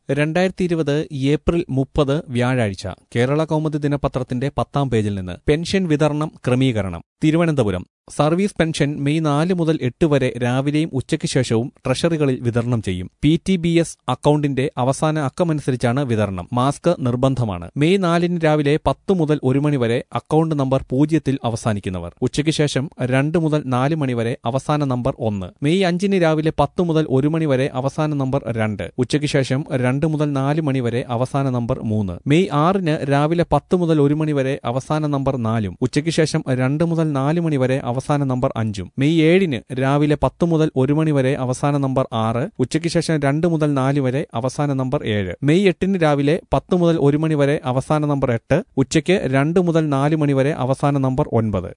രണ്ടായിരത്തി ഇരുപത് ഏപ്രിൽ മുപ്പത് വ്യാഴാഴ്ച കേരള കൗമുദി ദിനപത്രത്തിന്റെ പത്താം പേജിൽ നിന്ന് പെൻഷൻ വിതരണം ക്രമീകരണം തിരുവനന്തപുരം സർവീസ് പെൻഷൻ മെയ് നാല് മുതൽ എട്ട് വരെ രാവിലെയും ഉച്ചയ്ക്ക് ശേഷവും ട്രഷറികളിൽ വിതരണം ചെയ്യും പി ടി ബി എസ് അക്കൌണ്ടിന്റെ അവസാന അക്കമനുസരിച്ചാണ് വിതരണം മാസ്ക് നിർബന്ധമാണ് മെയ് നാലിന് രാവിലെ പത്ത് മുതൽ ഒരു മണി വരെ അക്കൌണ്ട് നമ്പർ പൂജ്യത്തിൽ അവസാനിക്കുന്നവർ ഉച്ചയ്ക്ക് ശേഷം രണ്ട് മുതൽ നാല് മണി വരെ അവസാന നമ്പർ ഒന്ന് മെയ് അഞ്ചിന് രാവിലെ പത്ത് മുതൽ ഒരു മണി വരെ അവസാന നമ്പർ രണ്ട് ഉച്ചയ്ക്ക് ശേഷം രണ്ട് മുതൽ നാല് മണി വരെ അവസാന നമ്പർ മൂന്ന് മെയ് ആറിന് രാവിലെ പത്ത് മുതൽ ഒരു മണി വരെ അവസാന നമ്പർ നാലും ഉച്ചയ്ക്ക് ശേഷം രണ്ട് മുതൽ നാല് മണി വരെ അവസാന നമ്പർ അഞ്ചും മെയ് ഏഴിന് രാവിലെ പത്ത് മുതൽ ഒരു മണി വരെ അവസാന നമ്പർ ആറ് ഉച്ചയ്ക്ക് ശേഷം രണ്ട് മുതൽ നാല് വരെ അവസാന നമ്പർ ഏഴ് മെയ് എട്ടിന് രാവിലെ പത്ത് മുതൽ ഒരു മണി വരെ അവസാന നമ്പർ എട്ട് ഉച്ചയ്ക്ക് രണ്ട് മുതൽ നാല് മണി വരെ അവസാന നമ്പർ ഒൻപത്